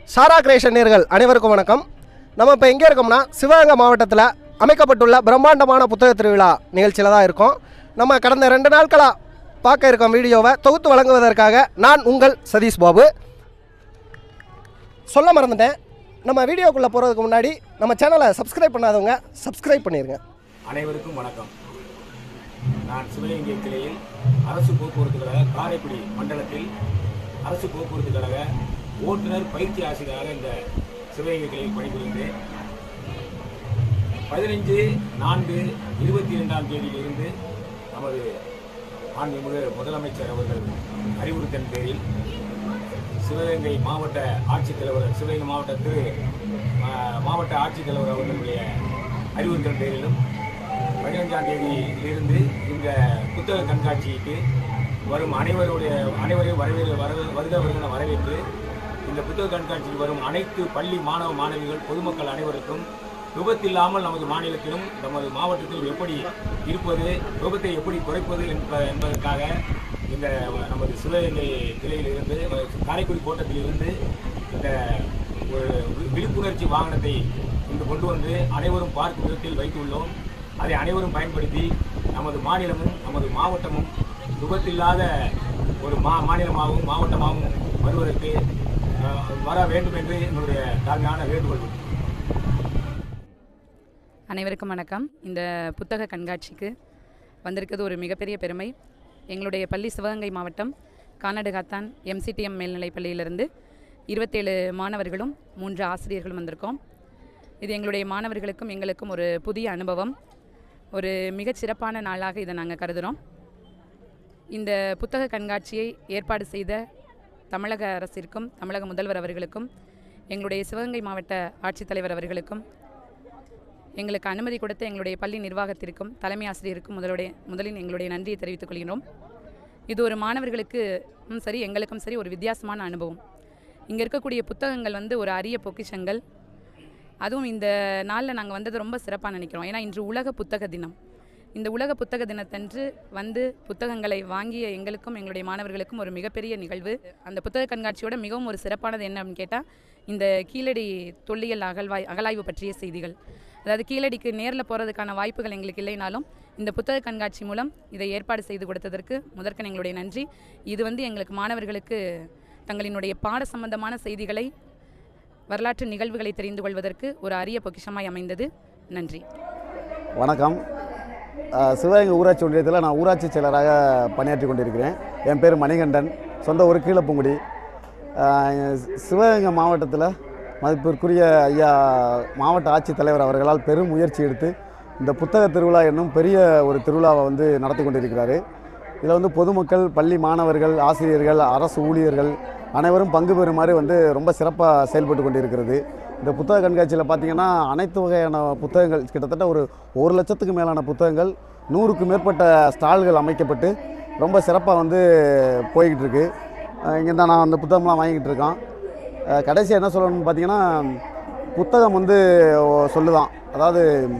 சாரா creation நேர்கள் அனைவருக்கும் வணக்கம் நம்ம இப்போ எங்கே இருக்கோம்னா சிவகங்கை மாவட்டத்தில் அமைக்கப்பட்டுள்ள பிரம்மாண்டமான புத்தக திருவிழா நிகழ்ச்சியில் தான் இருக்கோம் நம்ம கடந்த ரெண்டு நாட்களாக பார்க்க இருக்கோம் வீடியோவை தொகுத்து வழங்குவதற்காக நான் உங்கள் சதீஷ் பாபு சொல்ல மறந்துட்டேன் நம்ம வீடியோக்குள்ளே போகிறதுக்கு முன்னாடி நம்ம சேனலை சப்ஸ்கிரைப் பண்ணாதவங்க சப்ஸ்கிரைப் பண்ணிடுங்க அனைவருக்கும் வணக்கம் நான் சிவகங்கை கிளையில் அரசு போக்குவரத்து கழக காரைக்குடி மண்டலத்தில் அரசு போக்குவரத்து கழக ஓட்டுநர் பயிற்சி ஆசிரியராக இந்த சிவகங்கை கிளையில் பணிபுரிந்தேன் பதினைஞ்சு நான்கு இருபத்தி இரண்டாம் தேதியிலிருந்து நமது மாண்புமிகு முதலமைச்சர் அவர்கள் அறிவுறுத்தல் பேரில் சிவகங்கை மாவட்ட ஆட்சித்தலைவர் சிவகங்கை மாவட்ட திரு மா- மாவட்ட ஆட்சித்தலைவர் அவர்களுடைய அறிவுறுத்தல் பேரிலும் பதினைஞ்சாம் தேதியிலிருந்து இந்த புத்தக கண்காட்சிக்கு வரும் அனைவருடைய அனைவரையும் வரவேற்று வர வருக வருகிற வரவேற்று இந்த புத்தக கண்காட்சிக்கு வரும் அனைத்து பள்ளி மாணவ மாணவிகள் பொதுமக்கள் அனைவருக்கும் விபத்தில்லாமல் நமது மாநிலத்திலும் நமது மாவட்டத்திலும் எப்படி இருப்பது விபத்தை எப்படி குறைப்பது என்ப என்பதற்காக இந்த நமது சிவகங்கை கிளையிலிருந்து காரைக்குடி கோட்டத்திலிருந்து இந்த ஒரு வி- விழிப்புணர்ச்சி வாகனத்தை இங்கு கொண்டு வந்து அனைவரும் பார்க்கும் விதத்தில் வைத்துள்ளோம் அதை அனைவரும் பயன்படுத்தி நமது மாநிலமும் நமது மாவட்டமும் விபத்தில்லாத ஒரு மா மாநிலமாகவும் மாவட்டமாகவும் வருவதற்கு அஹ், வர வேண்டும் என்று என்னுடைய தாழ்மையான வேண்டுகோள் அனைவருக்கும் வணக்கம் இந்த புத்தக கண்காட்சிக்கு வந்திருக்கிறது ஒரு மிகப்பெரிய பெருமை எங்களுடைய பள்ளி சிவகங்கை மாவட்டம் கானடுகாத்தான் எம்சிடிஎம் மேல்நிலைப் பள்ளியிலிருந்து இருபத்தேழு மாணவர்களும் மூன்று ஆசிரியர்களும் வந்திருக்கோம் இது எங்களுடைய மாணவர்களுக்கும் எங்களுக்கும் ஒரு புதிய அனுபவம் ஒரு மிகச் சிறப்பான நாளாக இதை நாங்கள் கருதுகிறோம் இந்த புத்தக கண்காட்சியை ஏற்பாடு செய்த தமிழக அரசிற்கும் தமிழக முதல்வர் அவர்களுக்கும் எங்களுடைய சிவகங்கை மாவட்ட ஆட்சித்தலைவர் அவர்களுக்கும் எங்களுக்கு அனுமதி கொடுத்த எங்களுடைய பள்ளி நிர்வாகத்திற்கும் தலைமை ஆசிரியருக்கும் முதலுடைய முதலில் எங்களுடைய நன்றியை தெரிவித்துக் கொள்கிறோம் இது ஒரு மாணவர்களுக்கு ம், சரி எங்களுக்கும் சரி ஒரு வித்தியாசமான அனுபவம் இங்கே இருக்கக்கூடிய புத்தகங்கள் வந்து ஒரு அரிய பொக்கிஷங்கள் அதுவும் இந்த நாளில் நாங்கள் வந்தது ரொம்ப சிறப்பாக நினைக்கிறோம் ஏன்னா இன்று உலக புத்தக தினம் இந்த உலக புத்தக தினத்தன்று வந்து புத்தகங்களை வாங்கிய எங்களுக்கும் எங்களுடைய மாணவர்களுக்கும் ஒரு மிகப்பெரிய நிகழ்வு அந்த புத்தக கண்காட்சியோட மிகவும் ஒரு சிறப்பானது என்ன அப்படின்னு கேட்டால் இந்த கீழடி தொல்லியல் அகழ்வாய் அகலாய்வு பற்றிய செய்திகள் அதாவது கீழடிக்கு நேரில் போகிறதுக்கான வாய்ப்புகள் எங்களுக்கு இல்லைனாலும் இந்த புத்தக கண்காட்சி மூலம் இதை ஏற்பாடு செய்து கொடுத்ததற்கு முதற்கன் எங்களுடைய நன்றி இது வந்து எங்களுக்கு மாணவர்களுக்கு தங்களினுடைய பாட சம்பந்தமான செய்திகளை வரலாற்று நிகழ்வுகளை தெரிந்து கொள்வதற்கு ஒரு அரிய பொக்கிஷமாய் அமைந்தது நன்றி வணக்கம் அஹ், சிவகங்கை ஊராட்சி ஒன்றியத்தில் நான் ஊராட்சி செயலராக பணியாற்றி கொண்டிருக்கிறேன் என் பேர் மணிகண்டன் சொந்த ஊர் கீழப்புங்குடி அஹ், சிவகங்கை மாவட்டத்தில் மதிப்பிற்குரிய ஐயா மாவட்ட ஆட்சித்தலைவர் அவர்களால் பெரும் முயற்சி எடுத்து இந்த புத்தக திருவிழா என்னும் பெரிய ஒரு திருவிழாவை வந்து நடத்தி கொண்டிருக்கிறாரு இதில் வந்து பொதுமக்கள் பள்ளி மாணவர்கள் ஆசிரியர்கள் அரசு ஊழியர்கள் அனைவரும் பங்கு பெறுமாறு வந்து ரொம்ப சிறப்பாக செயல்பட்டு கொண்டிருக்கிறது இந்த புத்தக கண்காட்சியில் பார்த்தீங்கன்னா அனைத்து வகையான புத்தகங்கள் கிட்டத்தட்ட ஒரு ஒரு லட்சத்துக்கு மேலான புத்தகங்கள் நூறுக்கு மேற்பட்ட ஸ்டால்கள் அமைக்கப்பட்டு ரொம்ப சிறப்பாக வந்து போய்கிட்டு இருக்கு இங்கே தான் நான் அந்த புத்தகம்லாம் வாங்கிட்டு இருக்கோம் கடைசி என்ன சொல்லணும்னு பார்த்தீங்கன்னா புத்தகம் வந்து ஓ- சொல்லுதான் அதாவது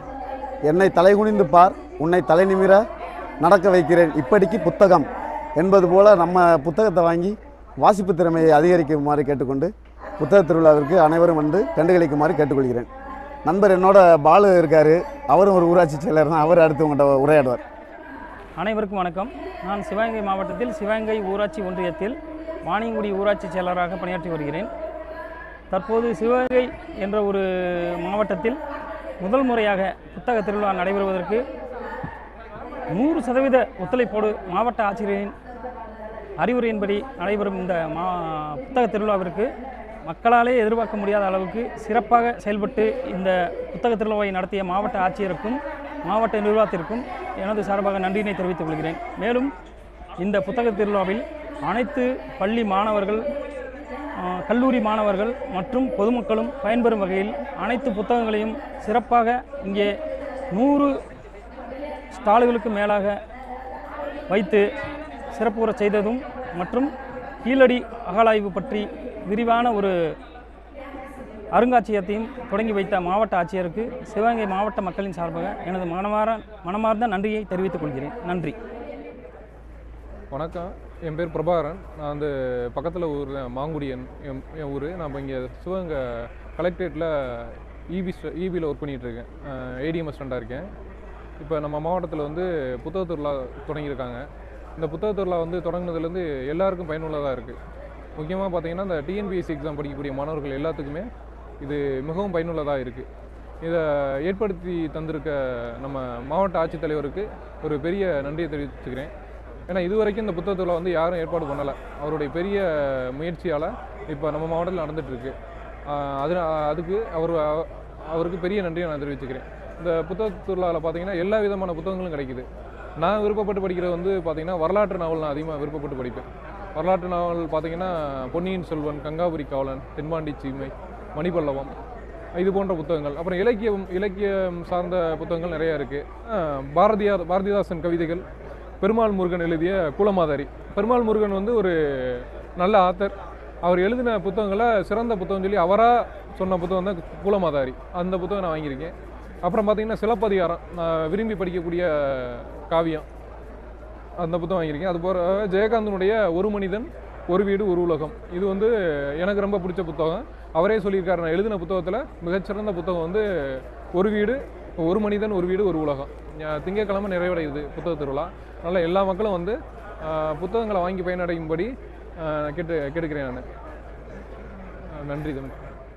என்னை தலைகுனிந்து பார் உன்னை தலை நிமிர நடக்க வைக்கிறேன் இப்படிக்கு புத்தகம் என்பது போல் நம்ம புத்தகத்தை வாங்கி வாசிப்பு திறமையை அதிகரிக்குமாறு கேட்டுக்கொண்டு புத்தக திருவிழாவிற்கு அனைவரும் வந்து கண்டுகளிக்குமாறு கேட்டுக்கொள்கிறேன் நண்பர் என்னோட பாலு இருக்கார் அவரும் ஒரு ஊராட்சி செயலர் தான் அவர் அடுத்து உங்கள்கிட்ட உரையாடுவார் அனைவருக்கும் வணக்கம் நான் சிவகங்கை மாவட்டத்தில் சிவகங்கை ஊராட்சி ஒன்றியத்தில் வாணியங்குடி ஊராட்சி செயலராக பணியாற்றி வருகிறேன் தற்போது சிவகங்கை என்ற ஒரு மாவட்டத்தில் முதல் முறையாக புத்தக திருவிழா நடைபெறுவதற்கு நூறு சதவீத ஒத்துழைப்போடு மாவட்ட ஆட்சியரின் அறிவுரையின்படி நடைபெறும் இந்த மா புத்தக திருவிழாவிற்கு மக்களாலே எதிர்பார்க்க முடியாத அளவுக்கு சிறப்பாக செயல்பட்டு இந்த புத்தக திருவிழாவை நடத்திய மாவட்ட ஆட்சியருக்கும் மாவட்ட நிர்வாகத்திற்கும் எனது சார்பாக நன்றியினை தெரிவித்துக் கொள்கிறேன் மேலும் இந்த புத்தக திருவிழாவில் அனைத்து பள்ளி மாணவர்கள் ஆ, கல்லூரி மாணவர்கள் மற்றும் பொதுமக்களும் பயன்பெறும் வகையில் அனைத்து புத்தகங்களையும் சிறப்பாக இங்கே நூறு ஸ்டாலுகளுக்கு மேலாக வைத்து சிறப்புற செய்ததும் மற்றும் கீழடி அகழாய்வு பற்றி விரிவான ஒரு அருங்காட்சியகத்தையும் தொடங்கி வைத்த மாவட்ட ஆட்சியருக்கு சிவகங்கை மாவட்ட மக்களின் சார்பாக எனது மனமார மனமார்ந்த நன்றியை தெரிவித்துக் கொள்கிறேன் நன்றி வணக்கம் என் பேர் பிரபாகரன் நான் வந்து பக்கத்தில் ஊர் மாங்குடி என் என் என் ஊர் நான் இப்போ இங்கே சிவகங்கை கலெக்டரேட்டில் இபி இபியில் ஒர்க் பண்ணிகிட்ருக்கேன் ஏடிஎம் அசிஸ்டண்ட்டாக இருக்கேன் இப்போ நம்ம மாவட்டத்தில் வந்து புத்தக திருவிழா தொடங்கியிருக்காங்க இந்த புத்தக திருவிழா வந்து தொடங்கினதுலேருந்து எல்லாருக்கும் பயனுள்ளதாக இருக்குது முக்கியமாக பார்த்தீங்கன்னா இந்த டிஎன்பிஎஸ்சி எக்ஸாம் படிக்கக்கூடிய மாணவர்கள் எல்லாத்துக்குமே இது மிகவும் பயனுள்ளதாக இருக்குது இதை ஏற்படுத்தி தந்திருக்க நம்ம மாவட்ட ஆட்சித்தலைவருக்கு ஒரு பெரிய நன்றியை தெரிவிச்சுக்கிறேன் ஏன்னா இது வரைக்கும் இந்த புத்தக திருவிழா வந்து யாரும் ஏற்பாடு பண்ணலை அவருடைய பெரிய முயற்சியால் இப்போ நம்ம மாவட்டத்தில் நடந்துகிட்ருக்கு அது அதுக்கு அவர் அவ- அவருக்கு பெரிய நன்றியை நான் தெரிவிச்சுக்கிறேன் இந்த புத்தக திருவிழாவில் பார்த்தீங்கன்னா எல்லா விதமான புத்தகங்களும் கிடைக்குது நான் விருப்பப்பட்டு படிக்கிறது வந்து பார்த்தீங்கன்னா வரலாற்று நாவல் நான் அதிகமாக விருப்பப்பட்டு படிப்பேன் வரலாற்று நாவல் பார்த்தீங்கன்னா பொன்னியின் செல்வன் கங்காபுரி காவலன் தென்பாண்டி சீமை மணிப்பல்லவம் இது போன்ற புத்தகங்கள் அப்புறம் இலக்கியம் இலக்கியம் சார்ந்த புத்தகங்கள் நிறையா இருக்குது பாரதியார் பாரதிதாசன் கவிதைகள் பெருமாள் முருகன் எழுதிய குலமாதாரி பெருமாள் முருகன் வந்து ஒரு நல்ல ஆத்தர் அவர் எழுதின புத்தகங்களை சிறந்த புத்தகம் சொல்லி அவராக சொன்ன புத்தகம் தான் குலமாதாரி அந்த புத்தகம் நான் வாங்கியிருக்கேன் அப்புறம் பார்த்தீங்கன்னா சிலப்பதிகாரம் நான் விரும்பி படிக்கக்கூடிய காவியம் அந்த புத்தகம் வாங்கியிருக்கேன் அது போகிற ஜெயகாந்தனுடைய ஒரு மனிதன் ஒரு வீடு ஒரு உலகம் இது வந்து எனக்கு ரொம்ப பிடிச்ச புத்தகம் அவரே சொல்லியிருக்காரு நான் எழுதின புத்தகத்தில் மிகச்சிறந்த புத்தகம் வந்து ஒரு வீடு ஒரு மனிதன் ஒரு வீடு ஒரு உலகம் ஞா- திங்கட்கிழமை நிறைவடையுது புத்தக திருவிழா அதனால் எல்லா மக்களும் வந்து ஆஹ், புத்தகங்களை வாங்கி பயனடையும்படி ஆஹ், கேட்டு கேட்டுக்கிறேன் நான் நன்றி தம்பி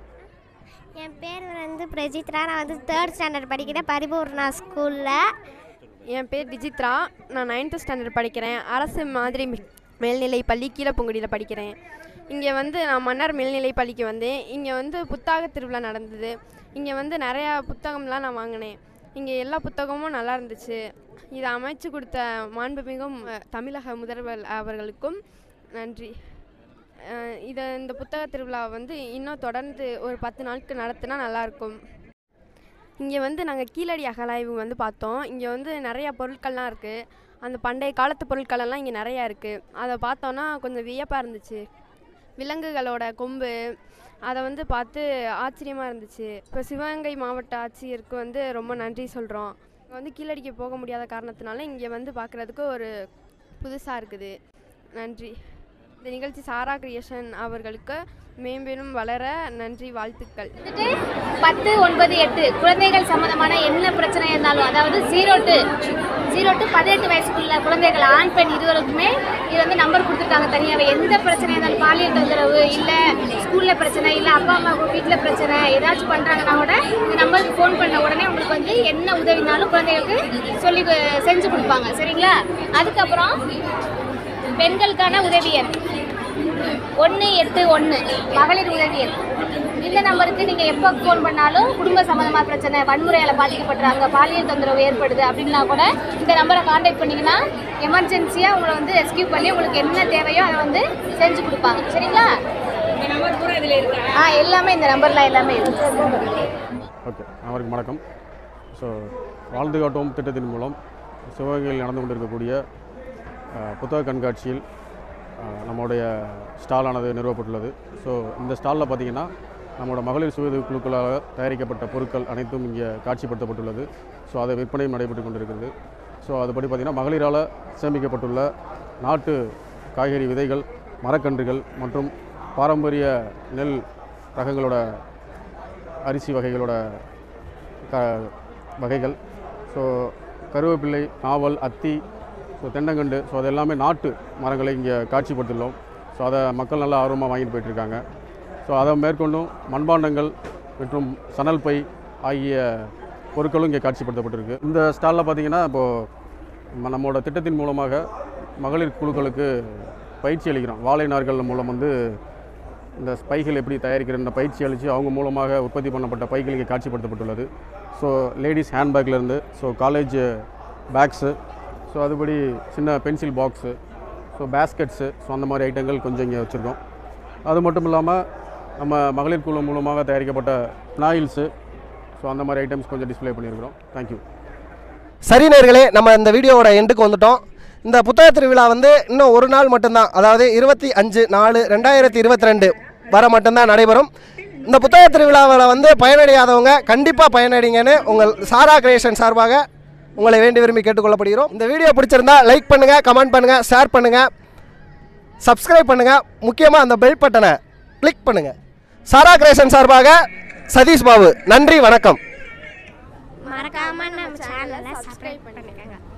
என் பேர் வந்து பிரஜித்ரா நான் வந்து தேர்ட் ஸ்டாண்டர்ட் படிக்கிறேன் பரிபூர்ணா ஸ்கூலில் என் பேர் டிஜித்ரா நான் நைன்த்து ஸ்டாண்டர்ட் படிக்கிறேன் அரசு மாதிரி மே- மேல்நிலை பள்ளி கீழப்பங்குடியில் படிக்கிறேன் இங்கே வந்து நான் மன்னர் மேல்நிலை பள்ளிக்கு வந்தேன் இங்கே வந்து புத்தக திருவிழா நடந்தது இங்கே வந்து நிறையா புத்தகம்லாம் நான் வாங்கினேன் இங்கே எல்லா புத்தகமும் நல்லா இருந்துச்சு இதை அமைச்சு கொடுத்த மாண்புமிகும் அஹ், தமிழக முதல்வர் அவர்களுக்கும் நன்றி அஹ், இதை இந்த புத்தக திருவிழா வந்து இன்னும் தொடர்ந்து ஒரு பத்து நாட்கள் நடத்தினா நல்லாயிருக்கும் இங்கே வந்து நாங்கள் கீழடி அகலாய்வு வந்து பார்த்தோம் இங்கே வந்து நிறையா பொருட்கள்லாம் இருக்குது அந்த பண்டைய காலத்து பொருட்கள் எல்லாம் இங்கே நிறையா இருக்குது அதை பார்த்தோன்னா கொஞ்சம் வியப்பாக இருந்துச்சு விலங்குகளோட கொம்பு அதை வந்து பார்த்து ஆச்சரியமாக இருந்துச்சு இப்போ சிவகங்கை மாவட்ட ஆட்சியருக்கு வந்து ரொம்ப நன்றி சொல்கிறோம் வந்து கீழடிக்கு போக முடியாத காரணத்தினால இங்கே வந்து பார்க்குறதுக்கு ஒரு புதுசாக இருக்குது நன்றி இந்த நிகழ்ச்சி சாரா கிரியேஷன் அவர்களுக்கு மேம்பெரும் வளர நன்றி வாழ்த்துக்கள் வந்துட்டு பத்து ஒன்பது எட்டு குழந்தைகள் சம்மந்தமான என்ன பிரச்சனை இருந்தாலும் அதாவது ஜீரோ டு ஜீரோ டு பதினெட்டு வயசுக்குள்ள குழந்தைகள் ஆண் பெண் இருவருக்குமே இது வந்து நம்பர் கொடுத்துருக்காங்க தனியாகவே எந்த பிரச்சனை இருந்தாலும் பாலியல் தொந்தரவு இல்லை ஸ்கூலில் பிரச்சனை இல்லை அப்பா அம்மா வீட்டில் பிரச்சனை ஏதாச்சும் பண்ணுறாங்கன்னா கூட இந்த நம்பருக்கு ஃபோன் பண்ண உடனே உங்களுக்கு வந்து என்ன உதவினாலும் குழந்தைகளுக்கு சொல்லி கு- செஞ்சு கொடுப்பாங்க சரிங்களா அதுக்கப்புறம் பெண்களுக்கான உதவியர் ஒன்று எட்டு ஒன்று மகளிர் உதவியல் இந்த நம்பருக்கு நீங்கள் எப்போ ஃபோன் பண்ணாலும் குடும்ப சம்மந்தமான பிரச்சனை வன்முறையால் பாதிக்கப்படுறாங்க பாலியல் தொந்தரவு ஏற்படுது அப்படின்னா கூட இந்த நம்பரை காண்டாக்ட் பண்ணிங்கன்னா எமர்ஜென்சியாக உங்களை வந்து ரெஸ்கியூ பண்ணி உங்களுக்கு என்ன தேவையோ அதை வந்து செஞ்சு கொடுப்பாங்க சரிங்களா ஆ எல்லாமே இந்த நம்பர்லாம் எல்லாமே இருக்கு ஓகே அனைவருக்கும் வணக்கம் ஸோ வாழ்ந்து காட்டும் திட்டத்தின் மூலம் சிவகங்கையில் நடந்து கொண்டிருக்கக்கூடிய அஹ், புத்தக கண்காட்சியில் அஹ், நம்முடைய ஸ்டாலானது நிறுவப்பட்டுள்ளது ஸோ இந்த ஸ்டாலில் பார்த்தீங்கன்னா நம்மளோட மகளிர் சுய குழுக்களால் தயாரிக்கப்பட்ட பொருட்கள் அனைத்தும் இங்கே காட்சிப்படுத்தப்பட்டுள்ளது ஸோ அதை விற்பனையும் நடைபெற்று கொண்டிருக்கிறது ஸோ அதுபடி பார்த்திங்கன்னா மகளிரால் சேமிக்கப்பட்டுள்ள நாட்டு காய்கறி விதைகள் மரக்கன்றுகள் மற்றும் பாரம்பரிய நெல் ரகங்களோட அரிசி வகைகளோட க வகைகள் ஸோ கருவேப்பிள்ளை நாவல் அத்தி ஸோ தென்னங்கண்டு ஸோ அது எல்லாமே நாட்டு மரங்களை இங்கே காட்சிப்படுத்தியுள்ளோம் ஸோ அதை மக்கள் நல்லா ஆர்வமாக வாங்கிட்டு போயிட்டுருக்காங்க ஸோ அதை மேற்கொண்டும் மண்பாண்டங்கள் மற்றும் சணல் பை ஆகிய பொருட்களும் இங்கே காட்சிப்படுத்தப்பட்டிருக்கு இந்த ஸ்டாலில் பார்த்தீங்கன்னா இப்போது நம்மளோட திட்டத்தின் மூலமாக மகளிர் குழுக்களுக்கு பயிற்சி அளிக்கிறோம் வாழை நார்கள் மூலம் வந்து இந்த பைகள் எப்படி தயாரிக்கிறன்ற பயிற்சி அளித்து அவங்க மூலமாக உற்பத்தி பண்ணப்பட்ட பைகள் இங்கே காட்சிப்படுத்தப்பட்டுள்ளது ஸோ லேடிஸ் ஹேண்ட்பேக்லேருந்து ஸோ காலேஜ் பேக்ஸு ஸோ அதுபடி சின்ன pencil box so baskets so அந்த மாதிரி ஐட்டங்கள் கொஞ்சம் இங்கே வச்சுருக்கோம் அது மட்டும் இல்லாமல் நம்ம மகளிர் குழு மூலமாக தயாரிக்கப்பட்ட நாயில்ஸு ஸோ அந்த மாதிரி ஐட்டம்ஸ் கொஞ்சம் டிஸ்ப்ளே பண்ணியிருக்கிறோம் தேங்க்யூ சரி நேர்களே நம்ம இந்த வீடியோவோட எண்டுக்கு வந்துட்டோம் இந்த புத்தக திருவிழா வந்து இன்னும் ஒரு நாள் மட்டும்தான் அதாவது இருபத்தி அஞ்சு நாலு ரெண்டாயிரத்தி இருபத்தி ரெண்டு வர மட்டும்தான் நடைபெறும் இந்த புத்தக திருவிழாவில் வந்து பயனடையாதவங்க கண்டிப்பாக பயனடைங்கன்னு உங்கள் சாரா கிரியேஷன் சார்பாக உங்களை வேண்டி விரும்பி கேட்டுக்கொள்ளப்படுகிறோம் இந்த வீடியோ பிடிச்சிருந்தா லைக் பண்ணுங்கள் கமெண்ட் பண்ணுங்கள் ஷேர் பண்ணுங்கள் சப்ஸ்கிரைப் பண்ணுங்கள் முக்கியமாக அந்த பெல் பட்டனை கிளிக் பண்ணுங்கள் சாரா கிரேஷன் சார்பாக சதீஷ் பாபு நன்றி வணக்கம் மறக்காம நம்ம சேனலை சப்ஸ்கிரைப் பண்ணுங்க